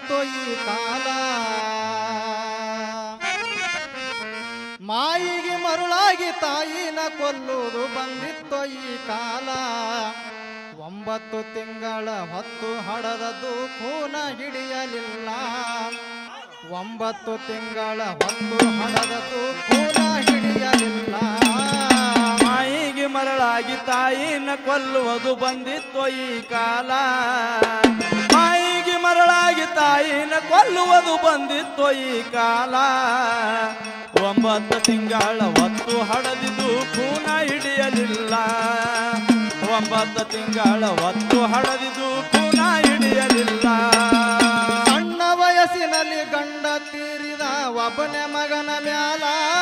ಬಂದಿತ್ತು ಈ ಕಾಲ ಮಾಯಿಗೆ ಮರುಳಾಗಿ ತಾಯಿನ ಕೊಲ್ಲುವುದು ಬಂದಿತ್ತು ಈ ಕಾಲ ಒಂಬತ್ತು ತಿಂಗಳ ಹೊತ್ತು ಹಡದದ್ದು ಕೂನ ಹಿಡಿಯಲಿಲ್ಲ ಒಂಬತ್ತು ತಿಂಗಳ ಹೊತ್ತು ಹಡದದ್ದು ಕೂನ ಹಿಡಿಯಲಿಲ್ಲ ಮಾಯಿಗೆ ಮರಳಾಗಿ ತಾಯಿನ ಕೊಲ್ಲುವುದು ಬಂದಿತ್ತು ಈ ಕಾಲ ಮಾಯಿಗೆ ಮರಳಾಗಿ ತಾಯಿನ ಕೊಲ್ಲುವುದು ಬಂದಿತ್ತು ಈ ಕಾಲ ಒಂಬತ್ತು ತಿಂಗಳ ಹೊತ್ತು ಹಡದಿದ್ದು ಕೂನ ಹಿಡಿಯಲಿಲ್ಲ ಒಂಬತ್ತು ತಿಂಗಳ ಹೊತ್ತು ಹಡದಿದ್ದು ಕೂನ ಹಿಡಿಯಲಿಲ್ಲ ಸಣ್ಣ ವಯಸ್ಸಿನಲ್ಲಿ ಗಂಡ ತೀರಿದ ಒಬ್ಬನೇ ಮಗನ ಮ್ಯಾಲ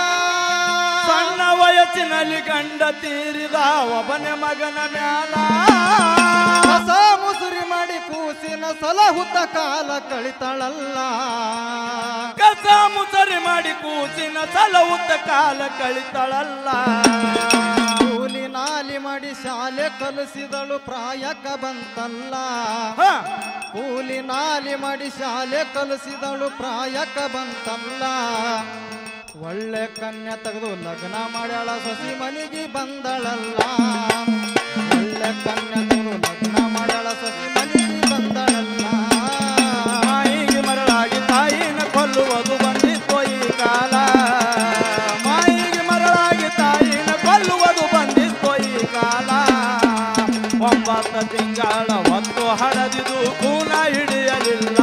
ಸಣ್ಣ ವಯಸ್ಸಿನಲ್ಲಿ ಗಂಡ ತೀರಿದ ಒಬ್ಬನೇ ಮಗನ ಮ್ಯಾಲ ಕಸ ಮುಸುರಿ ಮಾಡಿ ಕೂಸಿನ ಸಲಹುತ್ತ ಕಾಲ ಕಳಿತಳಲ್ಲ ಕಸ ಮುಸರಿ ಮಾಡಿ ಕೂಸಿನ ಸಲವುತ್ತ ಕಾಲ ಕಳಿತಳಲ್ಲ ಕೂಲಿ ನಾಲಿ ಮಾಡಿ ಶಾಲೆ ಕಲಿಸಿದಳು ಪ್ರಾಯಕ ಬಂತಲ್ಲ ಹ, ಕೂಲಿ ನಾಲಿ ಮಾಡಿ ಶಾಲೆ ಕಲಿಸಿದಳು ಪ್ರಾಯಕ ಬಂತಲ್ಲ ಒಳ್ಳೆ ಕನ್ಯೆ ತೆಗೆದು ಲಗ್ನ ಮಾಡ್ಯಾಳ ಸೊಸಿ ಮನೆಗೆ ಬಂದಳಲ್ಲ ಒಳ್ಳೆ ಕನ್ಯೆ ತೆಗೆದು ಲಗ್ನ ಮಾಡ್ಯಾಳ ಸೊಸಿ ಮನೆಗೆ ಬಂದಳಲ್ಲ ಮಾಯಿಗೆ ಮರಳಾಗಿ ತಾಯಿನ ಕೊಲ್ಲುವುದು ಬಂದಿತ್ತು ಈ ಕಾಲ ಮಾಯಿಗೆ ಮರಳಾಗಿ ತಾಯಿನ ಕೊಲ್ಲುವುದು ಬಂದಿತ್ತು ಈ ಕಾಲ ಒಂಬತ್ತು ತಿಂಗಳ ಹೊತ್ತು ಹಡದಿದು ಕೂನ ಹಿಡಿಯಲಿಲ್ಲ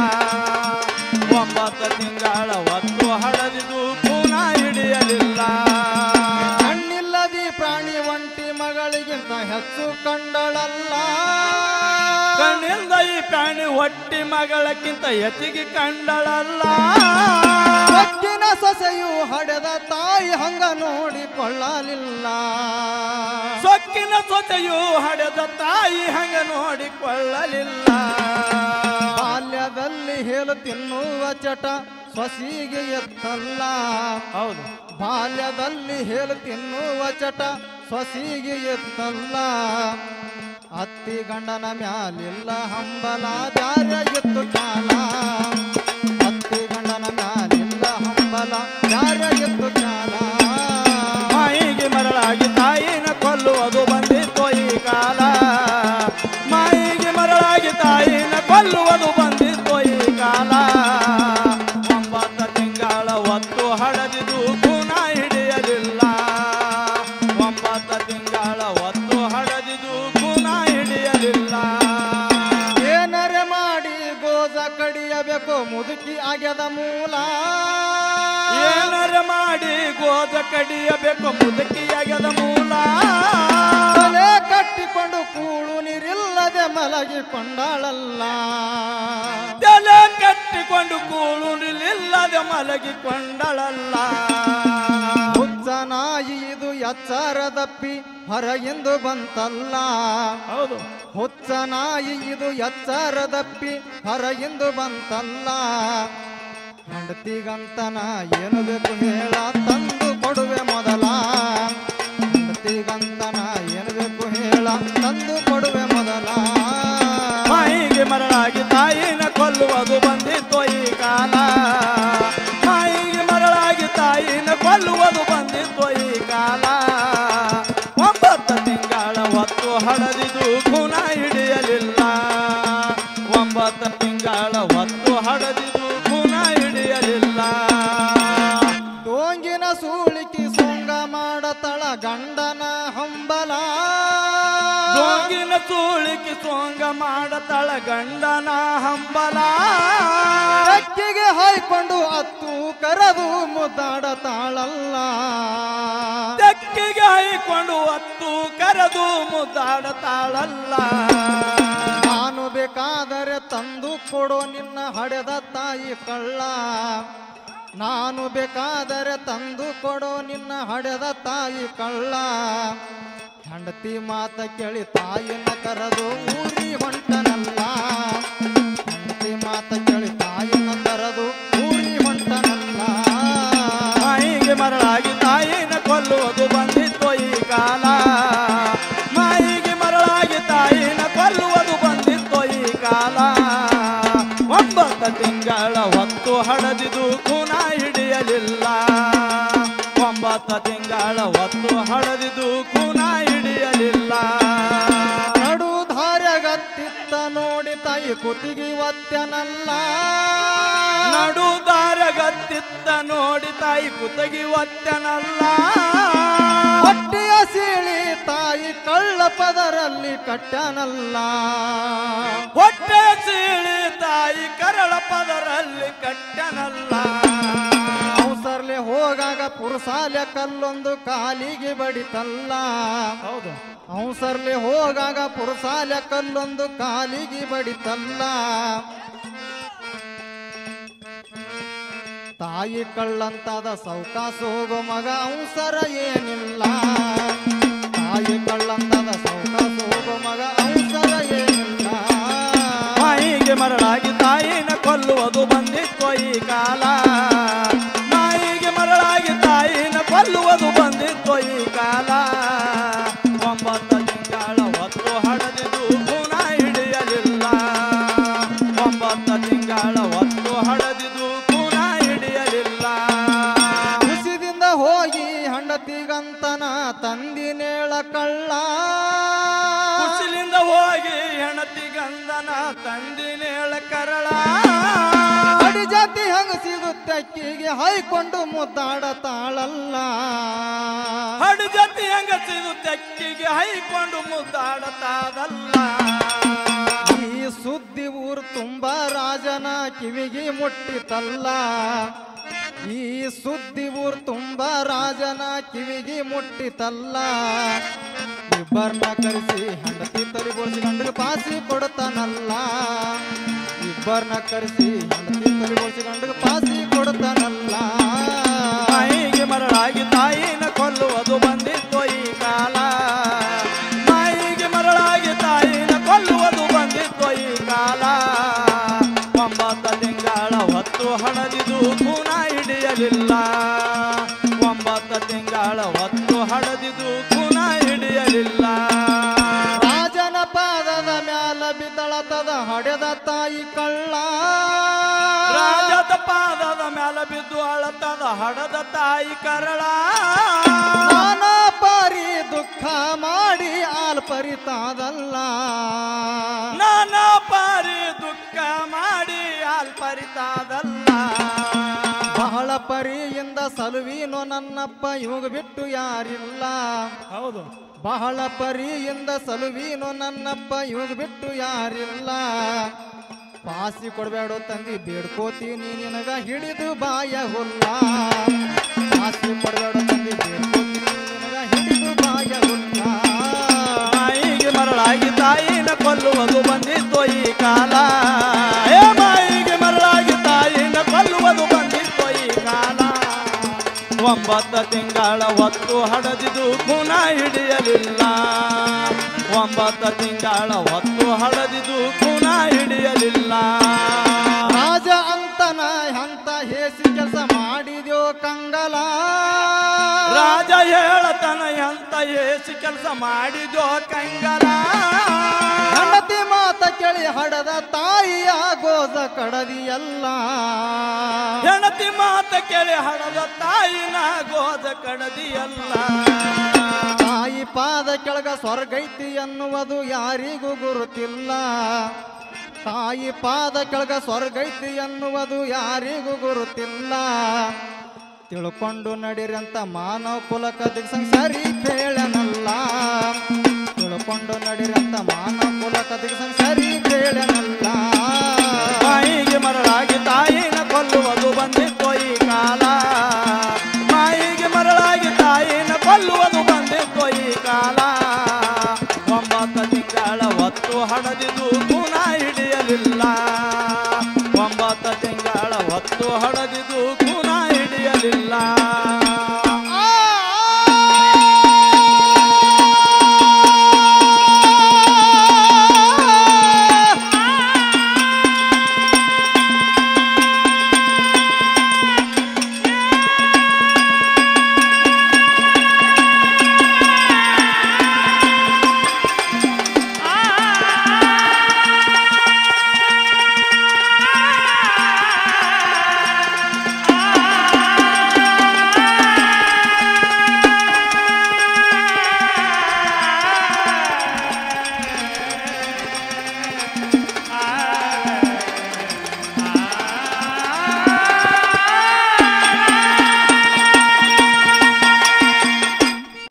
ಒಂಬತ್ತು ತಿಂಗಳ ಹೊತ್ತು ಹಡದಿದು ಕೂನ ಹಿಡಿಯಲಿಲ್ಲ ಕಣ್ಣಿಲ್ಲದಿ ಪ್ರಾಣಿ ಒಂಟಿ ಮಗಳಿಗಿಂತ ಹೆಚ್ಚು ಕಂಡಳಲ್ಲ ಕಣ್ಣಿಂದ ಈ ಪ್ರಾಣಿ ಹೊಟ್ಟಿ ಮಗಳಕ್ಕಿಂತ ಹೆಚ್ಚಿಗೆ ಕಂಡಳಲ್ಲ ಹೊಟ್ಟಿನ ಸೊಸೆಯು ಹಡೆದ ತಾಯಿ ಹಂಗ ನೋಡಿಕೊಳ್ಳಲಿಲ್ಲ ಸೊಕ್ಕಿನ ಸೊತೆಯು ಹಡೆದ ತಾಯಿ ಹಂಗ ನೋಡಿಕೊಳ್ಳಲಿಲ್ಲ ಬಾಲ್ಯದಲ್ಲಿ ಹೇಳು ತಿನ್ನುವ ಚಟ ಸೊಸಿಗೆ ಎತ್ತಲ್ಲ ಹೌದು ಬಾಲ್ಯದಲ್ಲಿ ಹೇಳು ತಿನ್ನುವ ಚಟ ಸೊಸಿಗೆ ಎತ್ತಲ್ಲ ಅತ್ತಿ ಗಂಡನ ಮ್ಯಾಲಿಲ್ಲ ಹಂಬಲ ಬ್ಯಾರೆ ಎತ್ತು ಕಾಲ ಅತ್ತಿ ಗಂಡನ ಮ್ಯಾಲಿಲ್ಲ ಹಂಬಲ ಬ್ಯಾರೆ ಎತ್ತು ಕಾಲ ಮಾಯಿಗೆ ಮರಳಾಗಿ ತಾಯಿನ ಕೊಲ್ಲುವುದು ಬಂದಿತ್ತು ಈ ಕಾಲ ಮಾಯಿಗೆ ಮರಳಾಗಿ ತಾಯಿನ ಕೊಲ್ಲುವುದು ಬಂದಿತ್ತು ಈ ಕಾಲ ಒಂಬತ್ತು ತಿಂಗಳ ಹೊತ್ತು ಹಡದಿದು ಗುಣ ಹಿಡಿಯಲಿಲ್ಲ ಒಂಬತ್ತು ತಿಂಗಳ ಹೊತ್ತು ಹಡದಿದು ಗುಣ ಹಿಡಿಯಲಿಲ್ಲ ಏನರೆ ಮಾಡಿ ಗೋಜ ಕಡಿಯಬೇಕು ಮುದುಕಿ ಆಗ್ಯದ ಮೂಲ ಏನಾರ ಮಾಡಿ ಗೋದ ಕಡಿಯಬೇಕು ಮುದುಕಿಯಾಗದ ಮೂಲ ತಲೆ ಕಟ್ಟಿಕೊಂಡು ಕೂಳು ನೀರಿಲ್ಲದೆ ಮಲಗಿಕೊಂಡಳಲ್ಲ ತಲೆ ಕಟ್ಟಿಕೊಂಡು ಕೂಳು ನಿಲ್ಲದೆ ಮಲಗಿಕೊಂಡಳಲ್ಲ ಹುಚ್ಚ ನಾಯಿ ಇದು ಎಚ್ಚರದಪ್ಪಿ ಹೊರಗಿಂದು ಬಂತಲ್ಲ ಹೌದು ಹುಚ್ಚ ನಾಯಿ ಇದು ಎಚ್ಚರದಪ್ಪಿ ಹೊರಗಿಂದು ಬಂತಲ್ಲ ಹೆಂಡತಿಗಂತನ ಏನು ಬೇಕು ಹೇಳ ತಂದು ಕೊಡುವೆ ಮೊದಲ ಹೆಂಡತಿಗಂತನ ಏನು ಬೇಕು ಹೇಳ ತಂದು ಕೊಡುವೆ ಮೊದಲ ಮಾಯಿಗೆ ಮರಳಾಗಿ ತಾಯಿನ ಕೊಲ್ಲುವುದು ಬಂದಿತ್ತು ಈ ಕಾಲ ಮಾಯಿಗೆ ಮರಳಾಗಿ ತಾಯಿನ ಕೊಲ್ಲುವುದು ಬಂದಿತ್ತು ಈ ಕಾಲ ಒಂಬತ್ತು ತಿಂಗಳ ಹೊತ್ತು ಹಡದಿದು ಗುಣ ಹಿಡಿಯಲಿಲ್ಲ ಒಂಬತ್ತು ತಿಂಗಳ ಹೊತ್ತು ಹಡದಿದು ಗುಣ ಹಿಡಿಯಲಿಲ್ಲ ಡೋಂಗಿನ ಸೂಳಿಕಿ ಸೊಂಗ ಮಾಡತಳ ಗಂಡನ ಹಂಬಲ ಡೋಂಗಿನ ತೂಳಿಕೆ ಸೋಂಗ ಮಾಡತಳ ಗಂಡನ ಹಂಬಲ ಅಕ್ಕಿಗೆ ಹಾಯ್ಕೊಂಡು ಅತ್ತು ಕರೆದು ಮುದ್ದಾಡತಾಳಲ್ಲ ತೆಕ್ಕಿಗೆ ಹೈಕೊಂಡು ಹತ್ತು ಕರೆದು ಮುದ್ದಾಡತಾಳಲ್ಲ ನಾನು ಬೇಕಾದರೆ ತಂದು ಕೊಡೋ ನಿನ್ನ ಹಡೆದ ತಾಯಿ ಕಳ್ಳ ನಾನು ಬೇಕಾದರೆ ತಂದು ಕೊಡೋ ನಿನ್ನ ಹಡೆದ ತಾಯಿ ಕಳ್ಳ ಹೆಂಡತಿ ಮಾತ ಕೇಳಿ ತಾಯಿನ ಕರೆದು ಊರಿ ಹೊಂಟನಲ್ಲ ಹೆಂಡತಿ ಮಾತ ಕೇಳಿ ತಾಯಿನ ಕರೆದು ಊರಿ ಹೊಂಟನಲ್ಲ ಮಾಯಿಗೆ ಮರಳಾಗಿ ತಾಯಿನ ಕೊಲ್ಲುವುದು ಬಂದಿತ್ತು ಈ ಕಾಲ ಮಾಯಿಗೆ ಮರಳಾಗಿ ತಾಯಿನ ಕೊಲ್ಲುವುದು ಬಂದಿತ್ತು ಈ ಕಾಲ ಒಂಬತ್ತು ತಿಂಗಳ ತಿಂಗಳ ಹೊತ್ತು ಹಡದಿದು ಕುನ ಹಿಡಿಯಲಿಲ್ಲ ಒಂಬತ್ತು ತಿಂಗಳ ಹೊತ್ತು ಹಡದಿದು ಕುನ ಹಿಡಿಯಲಿಲ್ಲ ನಡು ಧಾರ್ಯಗತ್ತಿತ್ತ ನೋಡಿ ತಾಯಿ ಕುತ್ತಿಗೆ ಒತ್ತೆನಲ್ಲ ನಡು ದಾರಗತ್ತಿತ್ತ ನೋಡಿ ತಾಯಿ ಕುತಗಿ ಒತ್ತನಲ್ಲ ಹೊಟ್ಟೆಯ ಸೀಳಿ ತಾಯಿ ಕಳ್ಳ ಪದರಲ್ಲಿ ಕಟ್ಟನಲ್ಲ ಹೊಟ್ಟೆ ಸೀಳಿ ತಾಯಿ ಕರಳ ಪದರಲ್ಲಿ ಕಟ್ಟನಲ್ಲ ಅವಸರ್ಲೆ ಹೋಗಾಗ ಪುರುಸಾಲೆ ಕಲ್ಲೊಂದು ಕಾಲಿಗೆ ಬಡಿತಲ್ಲ ಹೌದು ಅವಸರ್ಲೆ ಹೋಗಾಗ ಪುರುಸಾಲೆ ಕಲ್ಲೊಂದು ಕಾಲಿಗೆ ಬಡಿತಲ್ಲ ತಾಯಿ ಕಳ್ಳಂತಾದ ಸೌಕಾಸ ಹೋಗೋ ಮಗ ಅವಸರ ಏನಿಲ್ಲ ತಾಯಿ ಕಳ್ಳಂತಾದ ಸೌಕಾಸ ಹೋಗೋ ಮಗ ಅವಸರ ಏನಿಲ್ಲ ಮಾಯಿಗೆ ಮರಳಾಗಿ ತಾಯಿನ ಕೊಲ್ಲುವುದು ಬಂದಿತ್ತು ಈ ಕಾಲ ಮಾಯಿಗೆ ಮರಳಾಗಿ ತಾಯಿನ ಕೊಲ್ಲುವುದು ಬಂದಿತ್ತು ಈ ಕಾಲ ಒಂಬತ್ತು ತಿಂಗಳ ಹೊತ್ತು ಹಡದಿದು ಗುಣ ಹಿಡಿಯಲಿಲ್ಲ ಒಂಬತ್ತು ತಿಂಗಳ ಹೊತ್ತು ಹಡದಿದು ಗುಣ ಹಿಡಿಯಲಿಲ್ಲ ಖುಷಿದಿಂದ ಹೋಗಿ ಹಂಡತಿಗಂತನ ತಂದಿನೇಳ ಕಳ್ಳ ಕುಸಿಲಿಂದ ಹೋಗಿ ಹೆಣತಿ ಗಂಧನ ತಂದಿನೇಳ ಕರಳ ಅಡಿ ಜಾತಿ ಹಂಗ ಸಿಗುತ್ತೆ ಅಕ್ಕಿಗೆ ಹೈಕೊಂಡು ಮುದ್ದಾಡತಾಳಲ್ಲ ಹಡು ಜತಿ ಹೆಂಗಸಿದು ತೆಕ್ಕಿಗೆ ಹೈಕೊಂಡು ಮುದ್ದಾಡತಾದಲ್ಲ ಈ ಸುದ್ದಿ ಊರು ತುಂಬ ರಾಜನ ಕಿವಿಗೆ ಮುಟ್ಟಿತಲ್ಲ ಈ ಸುದ್ದಿ ಊರು ತುಂಬ ರಾಜನ ಕಿವಿಗೆ ಮುಟ್ಟಿತಲ್ಲ ಇಬ್ಬರನ್ನ ಕರೆಸಿ ಹೆಂಡತಿ ತಲೆ ಬೋಳ್ಸಿ ಗಂಡಗೆ ಪಾಸಿ ಕೊಡ್ತಾನಲ್ಲ ಇಬ್ಬರನ್ನ ಕರೆಸಿ ಹೆಂಡತಿ ತಲೆ ಬೋಳ್ಸಿ ಗಂಡಗೆ ಪಾಸಿ ಕೊಡ್ತಾನಲ್ಲ ಮಾಯಿಗೆ ಮರಳಾಗಿ ತಾಯಿನ ಕೊಲ್ಲುವುದು ಬಂದಿತ್ತು ಈ ಕಾಲ ಮಾಯಿಗೆ ಮರಳಾಗಿ ತಾಯಿನ ಕೊಲ್ಲುವುದು ಬಂದಿತ್ತು ಈ ಕಾಲ ಒಂಬತ್ತು ತಿಂಗಳ ಹೊತ್ತು ಹಣದಿದು ಗುಣ ಹಿಡಿಯಲಿಲ್ಲ ಒಂಬತ್ತು ತಿಂಗಳ ಹೊತ್ತು ಹಡದಿದು ಗುಣ ಹಿಡಿಯಲಿಲ್ಲ ರಾಜನ ಪಾದದ ಮ್ಯಾಲ ಬಿದ್ದಳತದ ಹಡೆದ ತಾಯಿ ಕಳ್ಳ ರಾಜದ ಪಾದದ ಮ್ಯಾಲ ಬಿದ್ದು ಅಳತದ ಹಡದ ತಾಯಿ ಕರಳ ನಾನಾ ಪಾರಿ ದುಃಖ ಮಾಡಿ ಆಲ್ಪರಿತಾದಲ್ಲ ನಾನಾ ಪಾರಿ ದುಃಖ ಮಾಡಿ ಅಲ್ಪರಿತಾದಲ್ಲ ಬಹಳ ಪರಿಯಿಂದ ಸಲುವೀನೋ ನನ್ನಪ್ಪ ಇವಾಗ ಬಿಟ್ಟು ಯಾರಿಲ್ಲ ಹೌದು ಬಹಳ ಪರಿಯಿಂದ ಸಲುವೀನೋ ನನ್ನಪ್ಪ ಇವಾಗ ಬಿಟ್ಟು ಯಾರಿಲ್ಲ ಪಾಸಿ ಕೊಡಬೇಡ ತಂದಿ ಬೇಡ್ಕೋತೀನಿ ನಿನಗ ಹಿಡಿದು ಬಾಯ ಹುಲ್ಲ ಪಾಸಿ ಕೊಡಬೇಡ ತಂದಿ ಬೇಡ್ಕೋತೀನಿ ನಿನಗ ಹಿಡಿದು ಬಾಯ ಹುಲ್ಲ ಮಾಯಿಗೆ ಮರಳಾಗಿ ತಾಯಿನ ಕೊಲ್ಲುವುದು ಬಂದಿತ್ತು ಈ ಕಾಲ ಏ ಮಾಯಿಗೆ ಮರಳಾಗಿ ತಾಯಿನ ಕೊಲ್ಲುವುದು ಬಂದಿತ್ತು ಈ ಕಾಲ ಒಂಬತ್ತು ತಿಂಗಳ ಹೊತ್ತು ಹಡದಿದು ಗುಣ ಹಿಡಿಯಲಿಲ್ಲ ಒಂಬತ್ತು ತಿಂಗಳ ಹೊತ್ತು ಹಡದಿದು ಗುಣ ಹಿಡಿಯಲಿಲ್ಲ ರಾಜ ಅಂತನ ಅಂತ ಹೇಸಿ ಕೆಲಸ ಮಾಡಿದ್ಯೋ ಕಂಗಲ ರಾಜ ಹೇಳತನ ಎಂತ ಏಸಿ ಕೆಲಸ ಮಾಡಿದೋ ಕಂಗಲ ಹೆಂಡತಿ ಮಾತ ಕೇಳಿ ಹಡದ ತಾಯಿಯ ಗೋಜ ಕಡದಿಯಲ್ಲ ಹೆಣತಿ ಮಾತ ಕೇಳಿ ಹಡದ ತಾಯಿನ ಗೋದ ಕಡದಿಯಲ್ಲ ತಾಯಿ ಪಾದ ಕೆಳಗ ಸ್ವರ್ಗೈತಿ ಎನ್ನುವುದು ಯಾರಿಗೂ ಗುರುತಿಲ್ಲ ತಾಯಿ ಪಾದ ಕೆಳಗ ಸ್ವರ್ಗೈತಿ ಎನ್ನುವುದು ಯಾರಿಗೂ ಗುರುತಿಲ್ಲ ತಿಳ್ಕೊಂಡು ನಡಿರಂತ ಮಾನವ ಕುಲಕ ದಿಗ್ಸಂಗ್ ಸರಿ ಬೇಳನಲ್ಲ ತಿಳ್ಕೊಂಡು ನಡಿರಂತ ಮಾನವ ಕುಲಕ ದಿಗ್ಸಂಗ್ ಸರಿ ಬೇಳನಲ್ಲ ಮಾಯಿಗೆ ಮರಳಾಗಿ ತಾಯಿನ ಕೊಲ್ಲುವುದು ಬಂದಿತ್ತು ಈ ಕಾಲ ಮಾಯಿಗೆ ಮರಳಾಗಿ ತಾಯಿನ ಕೊಲ್ಲುವುದು ಬಂದಿತ್ತು ಈ ಕಾಲ ಒಂಬತ್ತು ತಿಂಗಳ ಹೊತ್ತು ಹಡದಿದು ಗುಣ ಹಿಡಿಯಲಿಲ್ಲ ಒಂಬತ್ತು ತಿಂಗಳ ಹೊತ್ತು ಹಡದಿದು